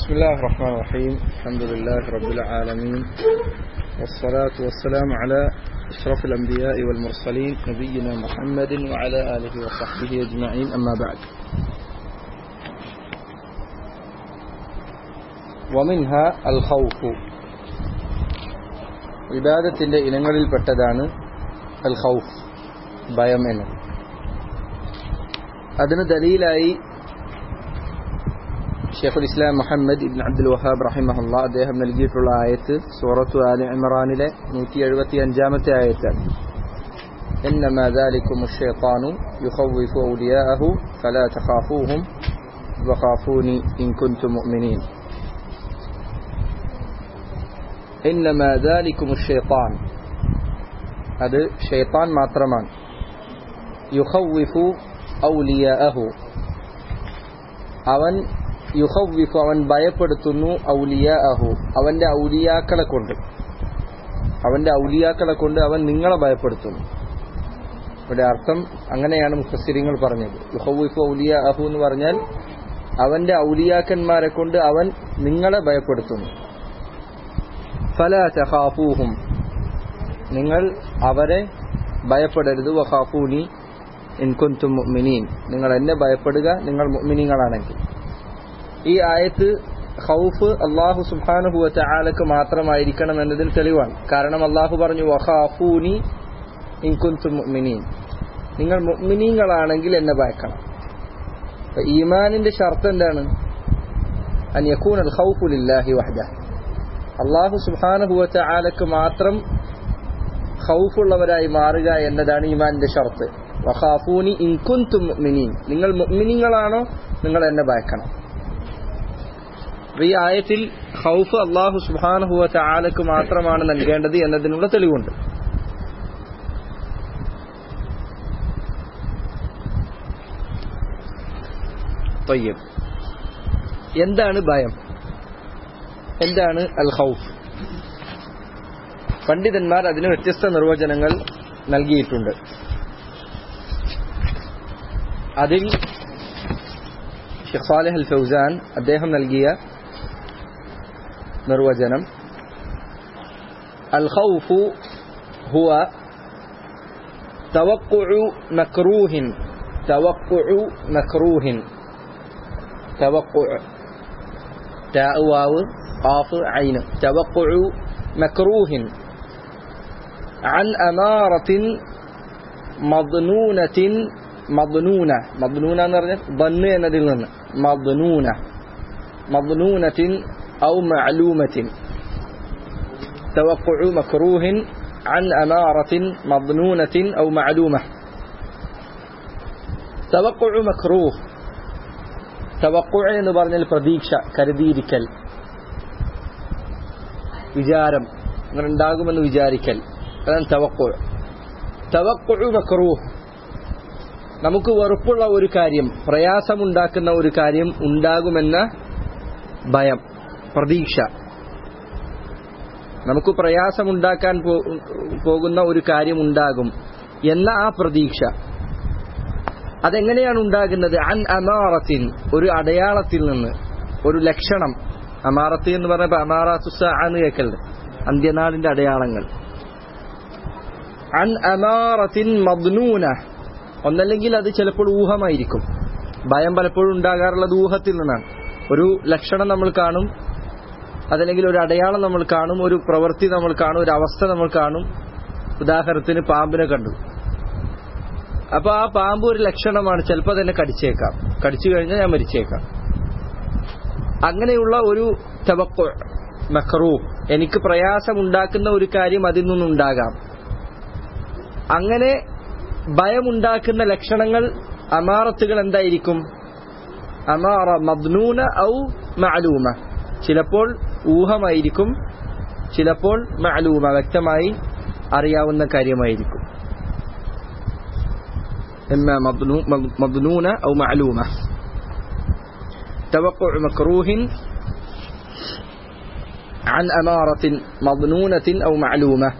بسم الله الرحمن الرحيم الحمد لله رب العالمين والصلاة والسلام على أشرف الأنبياء والمرسلين نبينا محمد وعلى آله وصحبه أجمعين أما بعد ومنها الخوف വിവാദത്തിന്റെ ഇനങ്ങളിൽപ്പെട്ടതാണ് അൽ ഖൗഫ് ഭയം എന്ന് അതിന് ദലീലായി ഷെയ്ഖുൽ ഇസ്ലാം മുഹമ്മദ് ഇബ്ൻ അബ്ദുൽ വഹാബ് റഹിമഹുല്ല അദ്ദേഹം നൽകിയിട്ടുള്ള ആയത്ത് സൂറത്തു ആലി ഇമ്രാനിലെ നൂറ്റി എഴുപത്തി അഞ്ചാമത്തെ ആയത്താണ് إنما ذلكم الشيطان يخوف أولياءه فلا تخافوهم وخافوني إن كنتم مؤمنين إنما ذلكم الشيطان അത് ഷെയ്ത്താൻ മാത്രമാണ് യുഹവ്വിഫു ഔലിയാഅഹു അവൻ യുഹവ്വിഫു അവൻ ഭയപ്പെടുത്തുന്നു ഔലിയാഅഹു അവന്റെ ഔലിയാക്കളെ കൊണ്ട് അവന്റെ ഔലിയാക്കളെ കൊണ്ട് അവൻ നിങ്ങളെ ഭയപ്പെടുത്തുന്നു ഇവിടെ അർത്ഥം അങ്ങനെയാണ് മുഫസ്സിരിങ്ങൾ പറഞ്ഞത് യുഹവ്വിഫു ഔലിയാഅഹു എന്ന് പറഞ്ഞാൽ അവന്റെ ഔലിയാക്കന്മാരെ കൊണ്ട് അവൻ നിങ്ങളെ ഭയപ്പെടുത്തുന്നു ഫല തഖാഫൂഹും നിങ്ങൾ അവരെ ഭയപ്പെടരുത് വഖാഫൂനി ഇൻ കുൻതും മുഅ്മിനീൻ നിങ്ങൾ എന്നെ ഭയപ്പെടുക നിങ്ങൾ മുഅ്മിനീങ്ങളാണെങ്കിൽ ഈ ആയത്ത് ഖൗഫ് അള്ളാഹു സുബ്ഹാനഹു വതആലക്ക് മാത്രമായിരിക്കണം എന്നതിന് തെളിവാണ് കാരണം അള്ളാഹു പറഞ്ഞു വഖാഫൂനി ഇൻ കുൻതും മുഅ്മിനീൻ നിങ്ങൾ മുഅ്മിനീങ്ങളാണെങ്കിൽ എന്നെ ഭയക്കണം അപ്പൊ ഈമാനിന്റെ ഷർത്ത് എന്താണ് അൻ യകൂന അൽ ഖൗഫു ലില്ലാഹി വഹ്ദഹു അള്ളാഹു സുബ്ഹാനഹു വതആലക്ക് മാത്രം ഖൗഫുള്ളവരായി മാറുക എന്നതാണ് ഈമാനിന്റെ ഷർത്ത് വഖാഫൂനി ഇൻ കുൻതും മുഅ്മിനീൻ നിങ്ങൾ മുഅ്മിനീങ്ങളാണോ നിങ്ങൾ എന്നെ ഭയക്കണം ഈ ആയത്തിൽ ഖൗഫ് അള്ളാഹു സുബ്ഹാനഹു വതആലക്ക് മാത്രമാണ് നൽകേണ്ടത് എന്നതിനുള്ള തെളിവുണ്ട് തൊയ്യം എന്താണ് ഭയം എന്താണ് അൽ ഖൗഫ് പണ്ഡിതന്മാർ അതിന് വ്യത്യസ്ത നിർവചനങ്ങൾ നൽകിയിട്ടുണ്ട് അതിൽ ഷെഖ് സാലിഹ് അൽ ഫൗസാൻ അദ്ദേഹം നൽകിയ നിർവചനം അൽ ഖൗഫു هو توقع مكروه توقع مكروه توقع تاء واو قاف عين توقع مكروه عن أمارة مظنونة مظنونة مظنونة نرجع ظن ندلنا مظنونة مظنونة أو معلومة توقع مكروه عن أمارة مظنونة أو معلومة توقع مكروه توقع എന്ന് പറഞ്ഞാൽ പ്രതീക്ഷ കരുതിയിരിക്കൽ വിചാരം അങ്ങനെ ഉണ്ടാകുമെന്ന് വിചാരിക്കൽ അതാണ് തവക്കുഴ തവക്കുഴു മക്രൂഹ് നമുക്ക് വെറുപ്പുള്ള ഒരു കാര്യം പ്രയാസമുണ്ടാക്കുന്ന ഒരു കാര്യം ഉണ്ടാകുമെന്ന ഭയം പ്രതീക്ഷ നമുക്ക് പ്രയാസമുണ്ടാക്കാൻ പോകുന്ന ഒരു കാര്യം ഉണ്ടാകും എന്ന ആ പ്രതീക്ഷ അതെങ്ങനെയാണ് ഉണ്ടാകുന്നത് അൻ അമാറത്തിൻ ഒരു അടയാളത്തിൽ നിന്ന് ഒരു ലക്ഷണം അമാറത്ത് എന്ന് പറഞ്ഞപ്പോ അമാറാത്തുസ എന്ന് കേൾക്കലുണ്ട് അന്ത്യനാളിന്റെ അടയാളങ്ങൾ അൻ അമാറത്തിൻ മദ്നൂന ഒന്നല്ലെങ്കിൽ അത് ചിലപ്പോൾ ഊഹമായിരിക്കും ഭയം പലപ്പോഴും ഉണ്ടാകാറുള്ളത് ഊഹത്തിൽ നിന്നാണ് ഒരു ലക്ഷണം നമ്മൾ കാണും അതല്ലെങ്കിൽ ഒരു അടയാളം നമ്മൾ കാണും ഒരു പ്രവൃത്തി നമ്മൾ കാണും ഒരു അവസ്ഥ നമ്മൾ കാണും ഉദാഹരണത്തിന് പാമ്പിനെ കണ്ടു അപ്പൊ ആ പാമ്പ് ഒരു ലക്ഷണമാണ് ചിലപ്പോൾ തന്നെ കടിച്ചേക്കാം കടിച്ചു കഴിഞ്ഞാൽ ഞാൻ മരിച്ചേക്കാം അങ്ങനെയുള്ള ഒരു തവക്കു മക്രൂ എനിക്ക് പ്രയാസമുണ്ടാക്കുന്ന ഒരു കാര്യം അതിൽ നിന്നുണ്ടാകാം അങ്ങനെ ഭയമുണ്ടാക്കുന്ന ലക്ഷണങ്ങൾ അമാറത്തുകൾ എന്തായിരിക്കും അമാറ മദ്നൂന ഔ മഅലൂമ ചിലപ്പോൾ ഊഹമായിരിക്കും ചിലപ്പോൾ മഅലൂമ വ്യക്തമായി അറിയാവുന്ന കാര്യമായിരിക്കും إما مظنونة أو معلومة توقع مكروه عن أمارة مظنونة أو معلومة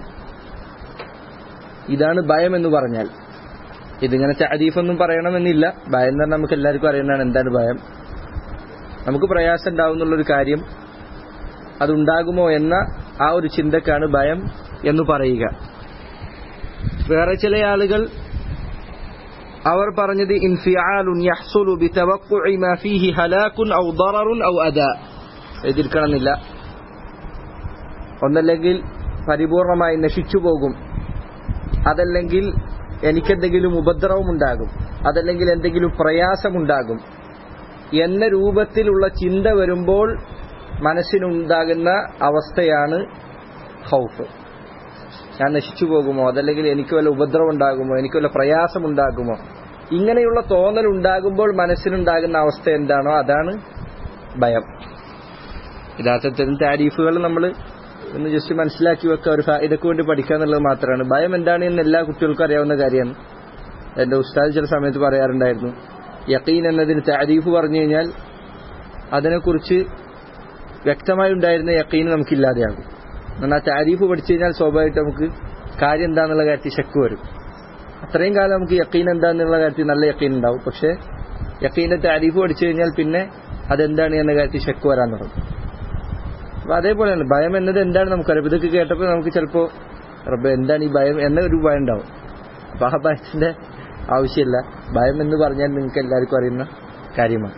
ഇതാണ് ഭയം എന്ന് പറഞ്ഞാൽ ഇതിങ്ങനെ ചാദീഫൊന്നും പറയണമെന്നില്ല ഭയം എന്ന് പറഞ്ഞാൽ നമുക്ക് എല്ലാവർക്കും അറിയുന്നതാണ് എന്താണ് ഭയം നമുക്ക് പ്രയാസം ഉണ്ടാവും എന്നുള്ളൊരു കാര്യം അതുണ്ടാകുമോ എന്ന ആ ഒരു ചിന്തക്കാണ് ഭയം എന്ന് പറയുക വേറെ ചില ആളുകൾ അവർ പറഞ്ഞത് ഇൻഫിആലുൻ യഹ്സുലു ബിതവഖുഇ മാ ഫീഹി ഹലാകുൻ ഔ ദററുൻ ഔ അദാ എതിർക്കണമെന്നില്ല ഒന്നല്ലെങ്കിൽ പരിപൂർണമായി നശിച്ചു പോകും അതല്ലെങ്കിൽ എനിക്കെന്തെങ്കിലും ഉപദ്രവമുണ്ടാകും അതല്ലെങ്കിൽ എന്തെങ്കിലും പ്രയാസമുണ്ടാകും എന്ന രൂപത്തിലുള്ള ചിന്ത വരുമ്പോൾ മനസ്സിനുണ്ടാകുന്ന അവസ്ഥയാണ് ഹൗഫ് ഞാൻ നശിച്ചു പോകുമോ അതല്ലെങ്കിൽ എനിക്ക് വല്ല ഉപദ്രവം ഉണ്ടാകുമോ എനിക്ക് വല്ല പ്രയാസമുണ്ടാകുമോ ഇങ്ങനെയുള്ള തോന്നൽ ഉണ്ടാകുമ്പോൾ മനസ്സിനുണ്ടാകുന്ന അവസ്ഥ എന്താണോ അതാണ് ഭയം യഥാർത്ഥത്തിൽ താരീഫുകൾ നമ്മൾ ഒന്ന് ജസ്റ്റ് മനസ്സിലാക്കി വെക്കുക ഒരു ഇതൊക്കെ വേണ്ടി പഠിക്കുക എന്നുള്ളത് മാത്രമാണ് ഭയം എന്താണ് എന്ന് എല്ലാ കുട്ടികൾക്കും അറിയാവുന്ന കാര്യമാണ് എന്റെ ഉസ്താദ് ചില സമയത്ത് പറയാറുണ്ടായിരുന്നു യക്കീൻ എന്നതിന് താരീഫ് പറഞ്ഞു കഴിഞ്ഞാൽ അതിനെക്കുറിച്ച് വ്യക്തമായി ഉണ്ടായിരുന്ന യക്കീൻ നമുക്കില്ലാതെയാകും എന്നാൽ ആ താരീഫ് പഠിച്ചു കഴിഞ്ഞാൽ സ്വാഭാവികമായിട്ട് നമുക്ക് കാര്യം എന്താന്നുള്ള കാര്യത്തിൽ ശക്ക് വരും അത്രയും കാലം നമുക്ക് യക്കീൻ എന്താന്നുള്ള കാര്യത്തിൽ നല്ല യക്കീൻ ഉണ്ടാവും പക്ഷേ യക്കീന്റെ താരീഫ് പഠിച്ചു കഴിഞ്ഞാൽ പിന്നെ അതെന്താണ് എന്ന കാര്യത്തിൽ ശക്ക് വരാൻ തുടങ്ങും അപ്പൊ അതേപോലെയാണ് ഭയം എന്നത് എന്താണ് നമുക്കറിയാം ഇതൊക്കെ കേട്ടപ്പോൾ നമുക്ക് ചിലപ്പോ റബ്ബേ എന്താണ് ഈ ഭയം എന്ന ഒരു ഭയം ഉണ്ടാവും അപ്പൊ ആ ഭയത്തിന്റെ ആവശ്യമില്ല ഭയം എന്ന് പറഞ്ഞാൽ നിങ്ങൾക്ക് എല്ലാവർക്കും അറിയുന്ന കാര്യമാണ്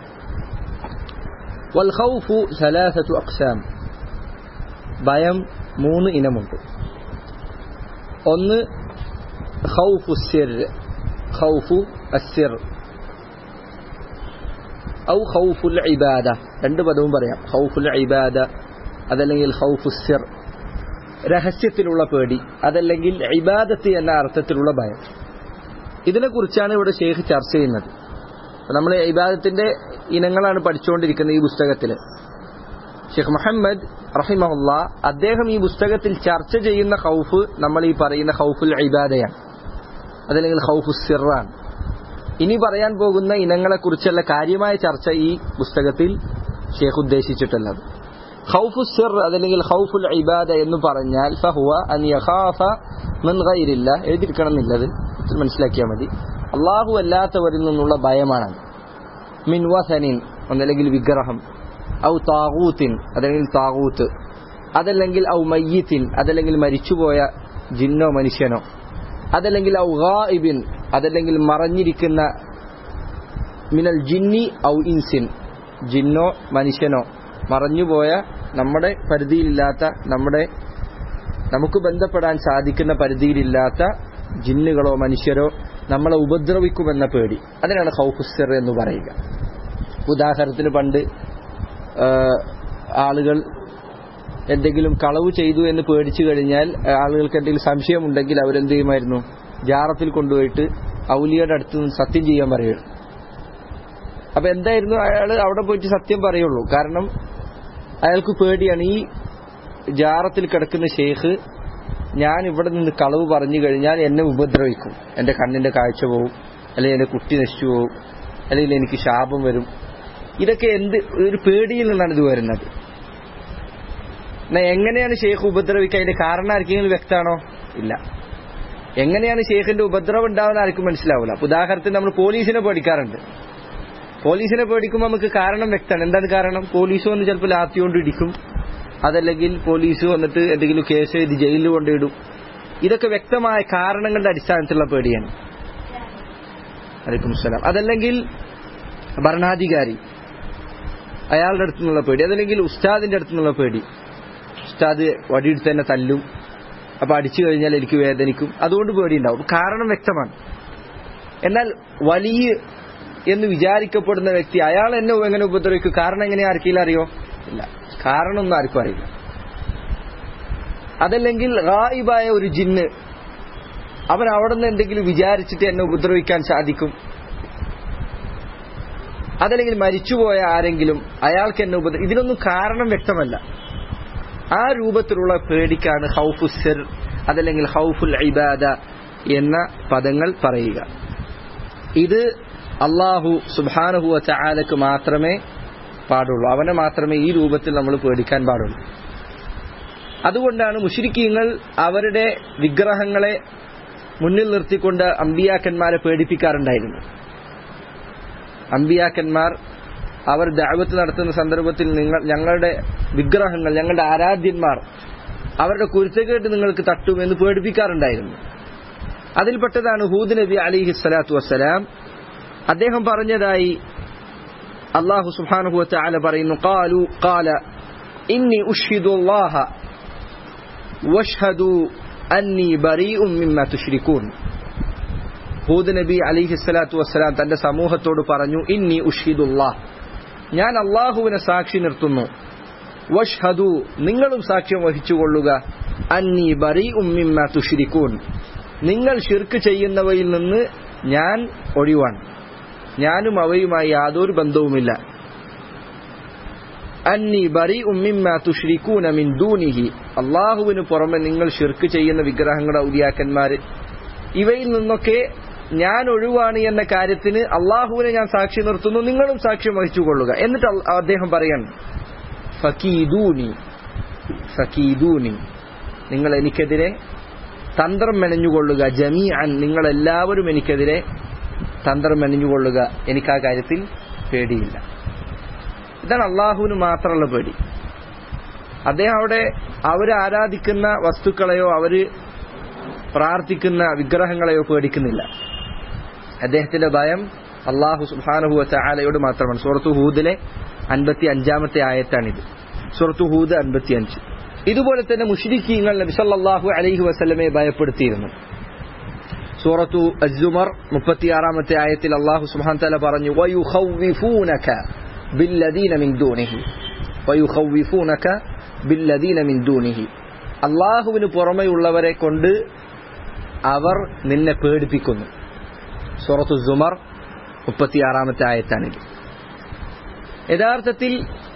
والخوف ثلاثة أقسام ഭയം മൂന്ന് ഇനമുണ്ട് ഒന്ന് ഖൗഫു സിർ ഖൗഫു അസിർ ഔ ഖൗഫുൽ ഇബാദ രണ്ട് പദവും പറയാം ഖൗഫുൽ ഇബാദ അതല്ലെങ്കിൽ ഖൗഫു സിർ രഹസ്യത്തിലുള്ള പേടി അതല്ലെങ്കിൽ ഇബാദത്ത് എന്ന അർത്ഥത്തിലുള്ള ഭയം ഇതിനെക്കുറിച്ചാണ് ഇവിടെ ഷെയ്ഖ് ചർച്ച ചെയ്യുന്നത് നമ്മൾ ഇബാദത്തിന്റെ ഇനങ്ങളാണ് പഠിച്ചുകൊണ്ടിരിക്കുന്നത് ഈ പുസ്തകത്തിൽ ഷെയ്ഖ് മുഹമ്മദ് റഹിമഹുല്ല അദ്ദേഹം ഈ പുസ്തകത്തിൽ ചർച്ച ചെയ്യുന്ന ഹൗഫ് നമ്മൾ ഈ പറയുന്ന ഹൗഫുൽ ഇബാദയാണ് അതല്ലെങ്കിൽ ഹൗഫു സിറാൻ ഇനി പറയാൻ പോകുന്ന ഇനങ്ങളെക്കുറിച്ചുള്ള കാര്യമായ ചർച്ച ഈ പുസ്തകത്തിൽ ഷെയ്ഖ് ഉദ്ദേശിച്ചിട്ടുള്ളത് ഖൗഫു സിർ അതല്ലെങ്കിൽ ഖൗഫുൽ ഇബാദ എന്ന് പറഞ്ഞാൽ ഫഹുവ അൻ യഖാഫ മിൻ ഗൈരില്ല എഴുതിയിരിക്കണം എന്നുള്ളത് മനസ്സിലാക്കിയാൽ മതി അള്ളാഹു അല്ലാത്തവരിൽ നിന്നുള്ള ഭയമാണ് മിൻ വസനിൻ ഒന്നല്ലെങ്കിൽ വിഗ്രഹം ഔ താകൂത്തിൻ അതല്ലെങ്കിൽ താകൂത്ത് അതല്ലെങ്കിൽ ഔ മയ്യത്തിൻ അതല്ലെങ്കിൽ മരിച്ചുപോയ ജിന്നോ മനുഷ്യനോ അതല്ലെങ്കിൽ ഔ ഗായിബിൻ അതല്ലെങ്കിൽ മറഞ്ഞിരിക്കുന്ന മിനൽ ജിന്നി ഔ ഇൻസിൻ ജിന്നോ മനുഷ്യനോ മറഞ്ഞുപോയ നമ്മുടെ പരിധിയിലില്ലാത്ത നമ്മുടെ നമുക്ക് ബന്ധപ്പെടാൻ സാധിക്കുന്ന പരിധിയിലില്ലാത്ത ജിന്നുകളോ മനുഷ്യരോ നമ്മളെ ഉപദ്രവിക്കുമെന്ന പേടി അതിനാണ് ഹൗഫുസർ എന്ന് പറയുക ഉദാഹരണത്തിന് പണ്ട് ആളുകൾ എന്തെങ്കിലും കളവ് ചെയ്തു എന്ന് പേടിച്ചു കഴിഞ്ഞാൽ ആളുകൾക്ക് എന്തെങ്കിലും സംശയമുണ്ടെങ്കിൽ അവരെന്ത് ചെയ്യുമായിരുന്നു ജാറത്തിൽ കൊണ്ടുപോയിട്ട് ഔലിയുടെ അടുത്ത് നിന്ന് സത്യം ചെയ്യാൻ പറയുമായിരുന്നു അപ്പൊ എന്തായിരുന്നു അയാൾ അവിടെ പോയിട്ട് സത്യം പറയുള്ളൂ കാരണം അയാൾക്ക് പേടിയാണ് ഈ ജാറത്തിൽ കിടക്കുന്ന ഷെയ്ഖ് ഞാൻ ഇവിടെ നിന്ന് കളവ് പറഞ്ഞു കഴിഞ്ഞാൽ എന്നെ ഉപദ്രവിക്കും എന്റെ കണ്ണിന്റെ കാഴ്ച പോവും അല്ലെങ്കിൽ എന്റെ കുട്ടി നശിച്ചു പോവും അല്ലെങ്കിൽ എനിക്ക് ശാപം വരും ഇതൊക്കെ എന്ത് ഒരു പേടിയിൽ നിന്നാണ് ഇത് വരുന്നത് എന്നാ എങ്ങനെയാണ് ഷെയ്ഖ് ഉപദ്രവിക്കുക അതിന്റെ കാരണം ആർക്കെങ്കിലും വ്യക്തമാണോ ഇല്ല എങ്ങനെയാണ് ഷെയ്ഖിന്റെ ഉപദ്രവം ഉണ്ടാവുന്ന ആർക്കും മനസ്സിലാവില്ല അപ്പൊ ഉദാഹരണത്തിന് നമ്മൾ പോലീസിനെ പേടിക്കാറുണ്ട് പോലീസിനെ പേടിക്കുമ്പോൾ നമുക്ക് കാരണം വ്യക്തമാണ് എന്താണ് കാരണം പോലീസ് വന്ന് ചിലപ്പോൾ ലാത്തിയോണ്ട് ഇടിക്കും അതല്ലെങ്കിൽ പോലീസ് വന്നിട്ട് എന്തെങ്കിലും കേസ് എഴുതി ജയിലിൽ കൊണ്ടിടും ഇതൊക്കെ വ്യക്തമായ കാരണങ്ങളുടെ അടിസ്ഥാനത്തിലുള്ള പേടിയാണ് അലൈക്കും സ്വലാം അതല്ലെങ്കിൽ ഭരണാധികാരി അയാളുടെ അടുത്തു നിന്നുള്ള പേടി അതല്ലെങ്കിൽ ഉസ്താദിന്റെ അടുത്തു നിന്നുള്ള പേടി ഉസ്താദ് വടിയെടുത്ത് തന്നെ തല്ലും അപ്പൊ അടിച്ചു കഴിഞ്ഞാൽ എനിക്ക് വേദനിക്കും അതുകൊണ്ട് പേടിയുണ്ടാവും കാരണം വ്യക്തമാണ് എന്നാൽ വലിയ എന്ന് വിചാരിക്കപ്പെടുന്ന വ്യക്തി അയാൾ എന്നെ എങ്ങനെ ഉപദ്രവിക്കും കാരണം എങ്ങനെ ആർക്കെങ്കിലും അറിയോ ഇല്ല കാരണമൊന്നും ആർക്കും അറിയില്ല അതല്ലെങ്കിൽ റായിബായ ഒരു ജിന്ന് അവൻ അവിടെ നിന്ന് എന്തെങ്കിലും വിചാരിച്ചിട്ട് എന്നെ ഉപദ്രവിക്കാൻ സാധിക്കും അതല്ലെങ്കിൽ മരിച്ചുപോയ ആരെങ്കിലും അയാൾക്ക് എന്നെ ഉപദ്ര ഇതിനൊന്നും കാരണം വ്യക്തമല്ല ആ രൂപത്തിലുള്ള പേടിക്കാണ് ഹൗഫു സിർ അതല്ലെങ്കിൽ ഹൗഫുൽ ഇബാദ എന്ന പദങ്ങൾ പറയുക ഇത് അള്ളാഹു സുബാനഹുവ ചാലക്ക് മാത്രമേ പാടുള്ളൂ അവനെ മാത്രമേ ഈ രൂപത്തിൽ നമ്മൾ പേടിക്കാൻ പാടുള്ളൂ അതുകൊണ്ടാണ് മുഷിരിക്കീങ്ങൾ അവരുടെ വിഗ്രഹങ്ങളെ മുന്നിൽ നിർത്തിക്കൊണ്ട് അമ്പിയാക്കന്മാരെ പേടിപ്പിക്കാറുണ്ടായിരുന്നു അമ്പിയാക്കന്മാർ അവർ ദഅവത്ത് നടത്തുന്ന സന്ദർഭത്തിൽ നിങ്ങൾ ഞങ്ങളുടെ വിഗ്രഹങ്ങൾ ഞങ്ങളുടെ ആരാധ്യന്മാർ അവരുടെ കുരുത്തക്കേട്ട് നിങ്ങൾക്ക് തട്ടുമെന്ന് പേടിപ്പിക്കാറുണ്ടായിരുന്നു അതിൽപ്പെട്ടതാണ് ഹൂദ് നബി അലിഹി സ്വലാത്തു വസ്സലാം അദ്ദേഹം പറഞ്ഞതായി അള്ളാഹു സുബ്ഹാനഹു വതആല പറയുന്നു ഖാലു ഖാല ഇന്നി ഉഷ്ഹിദു അല്ലാഹ വഷ്ഹദു അന്നി ബരീഉം മിമ്മ തുശ്രികൂൻ ഹൂദ് നബി അലിഹി സ്വലാത്തു വസ്സലാം തന്റെ സമൂഹത്തോട് പറഞ്ഞു ഇന്നി ഉഷ്ഹിദുല്ലാഹ് ഞാൻ അള്ളാഹുവിനെ സാക്ഷി നിർത്തുന്നു വഷ്ഹദു നിങ്ങളും സാക്ഷ്യം വഹിച്ചുകൊള്ളുക അന്നി ബരീഉം മിമ്മ തുശ്രികൂൻ നിങ്ങൾ ഷിർക്ക് ചെയ്യുന്നവയിൽ നിന്ന് ഞാൻ ഒഴിവാണ് ഞാനും അവയുമായി യാതൊരു ബന്ധവുമില്ല അന്നി ബറി ഉമ്മിമ്മ തുഷ്രിക്കൂന മിൻ ദൂനിഹി അള്ളാഹുവിന് പുറമെ നിങ്ങൾ ഷിർക്ക് ചെയ്യുന്ന വിഗ്രഹങ്ങളുടെ ഔലിയാക്കന്മാര് ഇവയിൽ നിന്നൊക്കെ ഞാൻ ഒഴിവാണ് എന്ന കാര്യത്തിന് അള്ളാഹുവിനെ ഞാൻ സാക്ഷി നിർത്തുന്നു നിങ്ങളും സാക്ഷ്യം വഹിച്ചുകൊള്ളുക എന്നിട്ട് അൽ- അദ്ദേഹം പറയാണ് ഫക്കീദൂനി ഫക്കീദൂനി നിങ്ങൾ എനിക്കെതിരെ തന്ത്രം മെനഞ്ഞുകൊള്ളുക ജമീ അൻ നിങ്ങളെല്ലാവരും എനിക്കെതിരെ തന്ത്രം മെനഞ്ഞുകൊള്ളുക എനിക്ക് ആ കാര്യത്തിൽ പേടിയില്ല ഇതാണ് അള്ളാഹുവിന് മാത്രമുള്ള പേടി അദ്ദേഹം അവിടെ അവര് ആരാധിക്കുന്ന വസ്തുക്കളെയോ അവര് പ്രാർത്ഥിക്കുന്ന വിഗ്രഹങ്ങളെയോ പേടിക്കുന്നില്ല അദ്ദേഹത്തിന്റെ ഭയം അള്ളാഹു സുബാനഹു ചാലയോട് മാത്രമാണ് സുഹൃത്തു ഹൂദിലെ അൻപത്തി അഞ്ചാമത്തെ ആയത്താണിത് സുഹൃത്തു ഹൂദ് അൻപത്തി അഞ്ച് ഇതുപോലെ തന്നെ മുഷ്രിഖീങ്ങൾ നബി സല്ലല്ലാഹു അലൈഹി വസല്ലമയെ ഭയപ്പെടുത്തിയിരുന്നു സൂറത്തു അസ്സുമർ മുപ്പത്തിയാറാമത്തെ ആയത്തിൽ അള്ളാഹു സുബ്ഹാൻ തആല പറഞ്ഞു വയുഖവ്വിഫൂനക ബില്ലദീന മിൻ ദൂനിഹി വയുഖവ്വിഫൂനക ബില്ലദീന മിൻ ദൂനിഹി അള്ളാഹുവിന് പുറമെയുള്ളവരെ കൊണ്ട് അവർ നിന്നെ പേടിപ്പിക്കുന്നു സൂറത്തു സുമർ മുപ്പത്തിയാറാമത്തെ ആയത്താണിത് യഥാർത്ഥത്തിൽ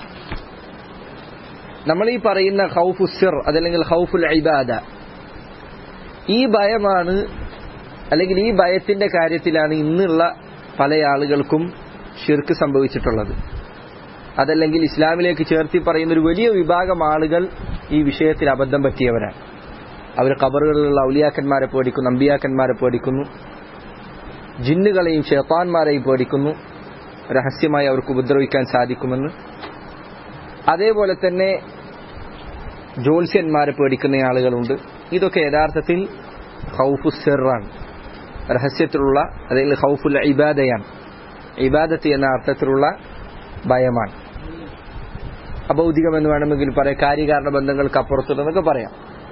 നമ്മൾ ഈ പറയുന്ന ഹൗഫു സിർ അതല്ലെങ്കിൽ ഹൗഫുൽ ഇബാദ ഈ ഭയമാണ് അല്ലെങ്കിൽ ഈ ഭയത്തിന്റെ കാര്യത്തിലാണ് ഇന്നുള്ള പല ആളുകൾക്കും ഷിർക്ക് സംഭവിച്ചിട്ടുള്ളത് അതല്ലെങ്കിൽ ഇസ്ലാമിലേക്ക് ചേർത്തി പറയുന്ന ഒരു വലിയ വിഭാഗം ആളുകൾ ഈ വിഷയത്തിൽ അബദ്ധം പറ്റിയവരാണ് അവർ കബറുകളിലുള്ള ഔലിയാക്കന്മാരെ പേടിക്കുന്നു അമ്പിയാക്കന്മാരെ പേടിക്കുന്നു ജിന്നുകളെയും ഷെത്താന്മാരെയും പേടിക്കുന്നു രഹസ്യമായി അവർക്ക് ഉപദ്രവിക്കാൻ സാധിക്കുമെന്ന് അതേപോലെ തന്നെ ജ്യോത്സ്യന്മാരെ പേടിക്കുന്ന ആളുകളുണ്ട് ഇതൊക്കെ യഥാർത്ഥത്തിൽ ഹൗഫു സിറാണ് രഹസ്യത്തിലുള്ള അല്ലെങ്കിൽ ഹൗഫുൽ ഇബാദയാണ് ഇബാദത്ത് എന്ന അർത്ഥത്തിലുള്ള ഭയമാണ് അഭൗതികമെന്ന് വേണമെങ്കിൽ പറയാം കാര്യകാരണ ബന്ധങ്ങൾക്ക് അപ്പുറത്തുണ്ടെന്നൊക്കെ പറയാം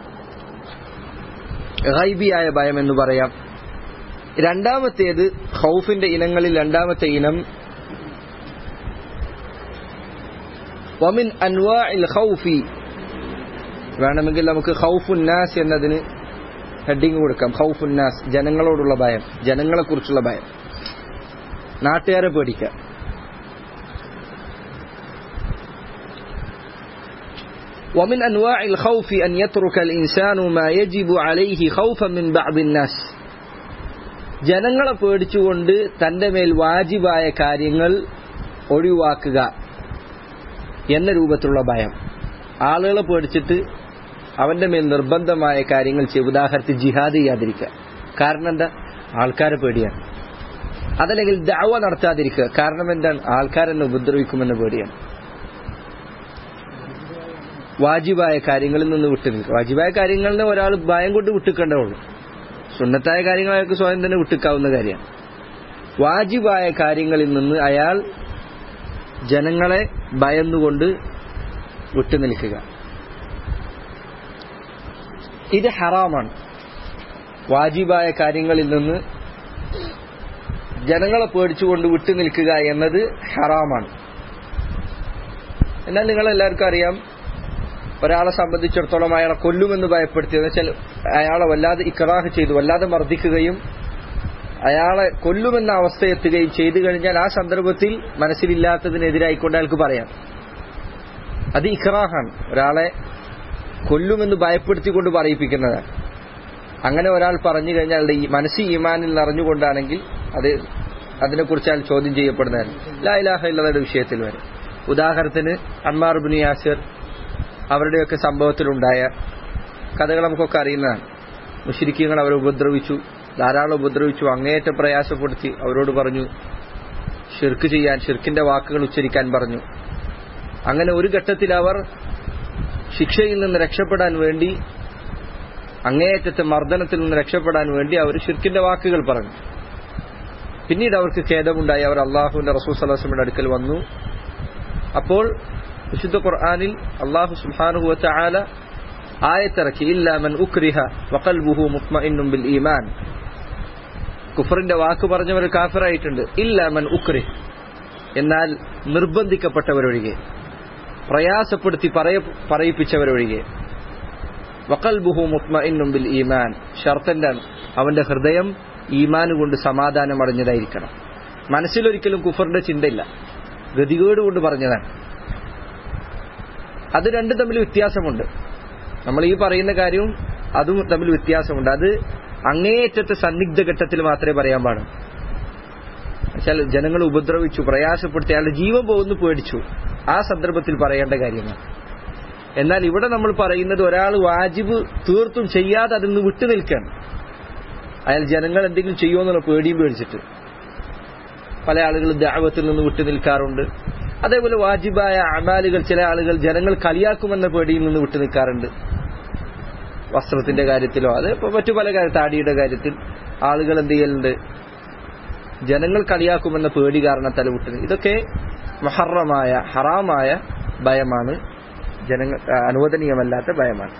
ഗൈബിയായ ഭയം എന്ന് പറയാം രണ്ടാമത്തേത് ഹൗഫിന്റെ ഇനങ്ങളിൽ രണ്ടാമത്തെ ഇനം വമിൻ അൻവാഇൽ ഖൗഫി വേണമെങ്കിൽ നമുക്ക് ഖൗഫുന്നാസ് എന്നതിന് ഹെഡിങ് കൊടുക്കാം ഖൗഫുന്നാസ് ജനങ്ങളോടുള്ള ഭയം ജനങ്ങളെക്കുറിച്ചുള്ള ഭയം നാട്ടുകാരെ പേടിക്കാം ومن أنواع الخوف أن يترك الإنسان ما يجب عليه خوفا من بعض الناس ജനങ്ങളെ പേടിച്ചുകൊണ്ട് തന്റെ മേൽ വാജിബായ കാര്യങ്ങൾ ഒഴിവാക്കുക എന്ന രൂപത്തിലുള്ള ഭയം ആളുകളെ പേടിച്ചിട്ട് അവന്റെ മേൽ നിർബന്ധമായ കാര്യങ്ങൾ ചെയ്യും ഉദാഹരണത്തിൽ ജിഹാദ് ചെയ്യാതിരിക്കുക കാരണം എന്താ ആൾക്കാരെ പേടിയാണ് അതല്ലെങ്കിൽ ദഅവ നടത്താതിരിക്കുക കാരണം എന്താണ് ആൾക്കാരെന്നെ ഉപദ്രവിക്കുമെന്ന് പേടിയാണ് വാജിബായ കാര്യങ്ങളിൽ നിന്ന് വിട്ടു നിൽക്കുക വാജിബായ കാര്യങ്ങളിൽ ഒരാൾ ഭയം കൊണ്ട് വിട്ടുക്കേണ്ടേ ഉള്ളൂ സുന്നത്തായ കാര്യങ്ങൾ അയാൾക്ക് സ്വയം തന്നെ വിട്ടുക്കാവുന്ന കാര്യമാണ് വാജിബായ കാര്യങ്ങളിൽ നിന്ന് അയാൾ ജനങ്ങളെ ഭയന്നുകൊണ്ട് വിട്ടുനിൽക്കുക ഇത് ഹറാമാണ് വാജിബായ കാര്യങ്ങളിൽ നിന്ന് ജനങ്ങളെ പേടിച്ചുകൊണ്ട് വിട്ടുനിൽക്കുക എന്നത് ഹറാമാണ് എന്നാൽ നിങ്ങളെല്ലാവർക്കും അറിയാം ഒരാളെ സംബന്ധിച്ചിടത്തോളം അയാളെ കൊല്ലുമെന്ന് ഭയപ്പെടുത്തിയത് വെച്ചാൽ അയാളെ വല്ലാതെ ഇക്രാഹ് ചെയ്തു വല്ലാതെ മർദ്ദിക്കുകയും അയാളെ കൊല്ലുമെന്ന അവസ്ഥയെത്തുകയും ചെയ്തു കഴിഞ്ഞാൽ ആ സന്ദർഭത്തിൽ മനസ്സിലില്ലാത്തതിനെതിരായിക്കൊണ്ട് അയാൾക്ക് പറയാം അത് ഇക്രാഹാണ് ഒരാളെ കൊല്ലുമെന്ന് ഭയപ്പെടുത്തിക്കൊണ്ട് പറയിപ്പിക്കുന്നതാണ് അങ്ങനെ ഒരാൾ പറഞ്ഞു കഴിഞ്ഞാൽ അയാളുടെ ഈ മനസ്സ് ഈമാനിൽ നിറഞ്ഞുകൊണ്ടാണെങ്കിൽ അത് അതിനെക്കുറിച്ച് അയാൾ ചോദ്യം ചെയ്യപ്പെടുന്നതാണ് ലാ ഇലാഹ ഇല്ലയുടെ വിഷയത്തിൽ വരെ ഉദാഹരണത്തിന് അമ്മാർ ബിൻ യാസിർ അവരുടെയൊക്കെ സംഭവത്തിലുണ്ടായ കഥകൾ നമുക്കൊക്കെ അറിയുന്നതാണ് മുഷിരിക്കങ്ങൾ അവരെ ഉപദ്രവിച്ചു ധാരാളം ഉപദ്രവിച്ചു അങ്ങേയറ്റം പ്രയാസപ്പെടുത്തി അവരോട് പറഞ്ഞു ഷിർക്ക് ചെയ്യാൻ ഷിർക്കിന്റെ വാക്കുകൾ ഉച്ചരിക്കാൻ പറഞ്ഞു അങ്ങനെ ഒരു ഘട്ടത്തിൽ അവർ ശിക്ഷയിൽ നിന്ന് രക്ഷപ്പെടാൻ വേണ്ടി അങ്ങേയറ്റത്തെ മർദ്ദനത്തിൽ നിന്ന് രക്ഷപ്പെടാൻ വേണ്ടി അവർ ഷിർക്കിന്റെ വാക്കുകൾ പറഞ്ഞു പിന്നീട് അവർക്ക് ഖേദമുണ്ടായി അവർ അള്ളാഹുവിന്റെ റസൂൽ സലാസ്ലമിന്റെ അടുക്കൽ വന്നു അപ്പോൾ വിശുദ്ധ ഖുർആാനിൽ അള്ളാഹു സുബാനുഹുവച്ച ആല ആയത്തിറക്കി ഇല്ലാമൻ ഉക്രിഹ വഖൽബുഹു മുത്മഇന്നും ബിൽ ഈമാൻ കുഫറിന്റെ വാക്ക് പറഞ്ഞവർ കാഫിറായിട്ടുണ്ട് ഇല്ലാമൻ ഉക്രിഹ് എന്നാൽ നിർബന്ധിക്കപ്പെട്ടവരൊഴികെ പ്രയാസപ്പെടുത്തി പറയ പറയിപ്പിച്ചവരൊഴികെ വഖൽബുഹു മുത്മഇന്നും ബിൽ ഈമാൻ ഷർത്തന്റെ അവന്റെ ഹൃദയം ഈമാൻ കൊണ്ട് സമാധാനം അടഞ്ഞതായിരിക്കണം മനസ്സിലൊരിക്കലും കുഫറിന്റെ ചിന്തയില്ല ഗതികേട് കൊണ്ട് പറഞ്ഞതാണ് അത് രണ്ടും തമ്മിൽ വ്യത്യാസമുണ്ട് നമ്മൾ ഈ പറയുന്ന കാര്യവും അതും തമ്മിൽ വ്യത്യാസമുണ്ട് അത് അങ്ങേയറ്റത്തെ സന്നിഗ്ധ ഘട്ടത്തിൽ മാത്രമേ പറയാൻ പാടും വെച്ചാൽ ജനങ്ങൾ ഉപദ്രവിച്ചു പ്രയാസപ്പെടുത്തി അയാളുടെ ജീവൻ പോകുന്നു പേടിച്ചു ആ സന്ദർഭത്തിൽ പറയേണ്ട കാര്യമാണ് എന്നാൽ ഇവിടെ നമ്മൾ പറയുന്നത് ഒരാൾ വാജിബ് തീർത്തും ചെയ്യാതെ അതിൽ നിന്ന് വിട്ടു നിൽക്കാൻ അയാൾ ജനങ്ങൾ എന്തെങ്കിലും ചെയ്യുമെന്നുള്ള പേടിയും പേടിച്ചിട്ട് പല ആളുകൾ ദാവത്തിൽ നിന്ന് വിട്ടു നിൽക്കാറുണ്ട് അതേപോലെ വാജിബായ അമാലുകൾ ചില ആളുകൾ ജനങ്ങൾ കളിയാക്കുമെന്ന പേടിയിൽ നിന്ന് വിട്ടു നിൽക്കാറുണ്ട് വസ്ത്രത്തിന്റെ കാര്യത്തിലോ അത് ഇപ്പൊ മറ്റു പല കാര്യം താടിയുടെ കാര്യത്തിൽ ആളുകൾ എന്ത് ചെയ്യലുണ്ട് ജനങ്ങൾ കളിയാക്കുമെന്ന പേടി കാരണത്താൽ വിട്ടു ഇതൊക്കെ മഹറമായ ഹറാമായ ഭയമാണ് ജനങ്ങൾ അനുവദനീയമല്ലാത്ത ഭയമാണ്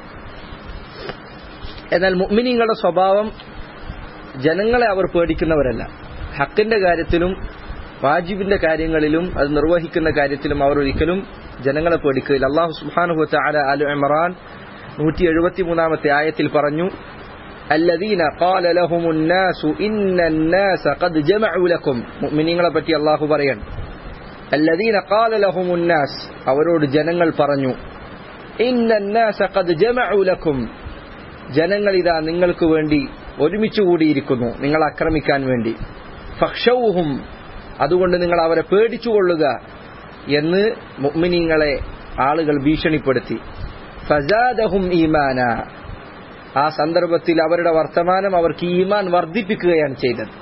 എന്നാൽ മുഅ്മിനീങ്ങളുടെ സ്വഭാവം ജനങ്ങളെ അവർ പേടിക്കുന്നവരല്ല ഹക്കിന്റെ കാര്യത്തിലും വാജിബിന്റെ കാര്യങ്ങളിലും അത് നിർവഹിക്കുന്ന കാര്യത്തിലും അവർ ഒരിക്കലും ജനങ്ങളെ പേടിക്കുകയില്ല അള്ളാഹു സുബ്ഹാനഹു തആല അലു ഇമ്രാൻ നൂറ്റി എഴുപത്തിമൂന്നാമത്തെ ആയത്തിൽ പറഞ്ഞു الذين قال لهم الناس إن الناس قد جمعوا لكم മുഅ്മിനീങ്ങളെ പറ്റി അള്ളാഹു പറയാണ് الذين قال لهم الناس അവരോട് ജനങ്ങൾ പറഞ്ഞു إن الناس قد جمعوا لكم ജനങ്ങൾ ഇതാ നിങ്ങൾക്ക് വേണ്ടി ഒരുമിച്ച് കൂടിയിരിക്കുന്നു നിങ്ങൾ ആക്രമിക്കാൻ വേണ്ടി ഫക്ഷൗഹും അതുകൊണ്ട് നിങ്ങൾ അവരെ പേടിച്ചുകൊള്ളുക എന്ന് മുഅ്മിനീങ്ങളെ ആളുകൾ ഭീഷണിപ്പെടുത്തി ഫസാദഹും ഈമാന ആ സന്ദർഭത്തിൽ അവരുടെ വർത്തമാനം അവർക്ക് ഈമാൻ വർദ്ധിപ്പിക്കുകയാണ് ചെയ്തത്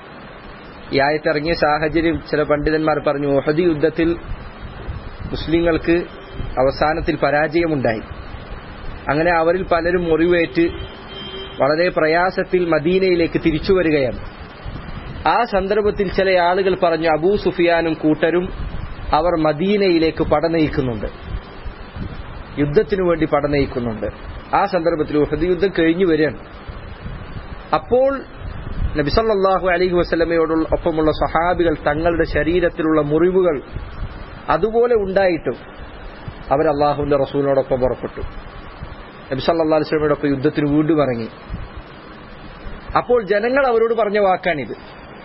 ഈ ആയത്തിറങ്ങിയ സാഹചര്യം ചില പണ്ഡിതന്മാർ പറഞ്ഞു ഒഹദി യുദ്ധത്തിൽ മുസ്ലിങ്ങൾക്ക് അവസാനത്തിൽ പരാജയമുണ്ടായി അങ്ങനെ അവരിൽ പലരും മുറിവേറ്റ് വളരെ പ്രയാസത്തിൽ മദീനയിലേക്ക് തിരിച്ചു വരികയാണ് ആ സന്ദർഭത്തിൽ ചില ആളുകൾ പറഞ്ഞു അബൂ സുഫിയാനും കൂട്ടരും അവർ മദീനയിലേക്ക് പടനയിക്കുന്നുണ്ട് യുദ്ധത്തിനു വേണ്ടി പടനയിക്കുന്നുണ്ട് ആ സന്ദർഭത്തിൽ ഉഹദ് യുദ്ധം കഴിഞ്ഞു വരികയാണ് അപ്പോൾ നബിസല്ലാഹു അലഹി വസ്ലമയോടുള്ള ഒപ്പമുള്ള സഹാബികൾ തങ്ങളുടെ ശരീരത്തിലുള്ള മുറിവുകൾ അതുപോലെ ഉണ്ടായിട്ടും അവർ അള്ളാഹുവിന്റെ റസൂലിനോടൊപ്പം പുറപ്പെട്ടു നബി സല്ലാ അലുസ്ലമയോടൊപ്പം യുദ്ധത്തിന് വീണ്ടും ഇറങ്ങി അപ്പോൾ ജനങ്ങൾ അവരോട് പറഞ്ഞ വാക്കാണിത്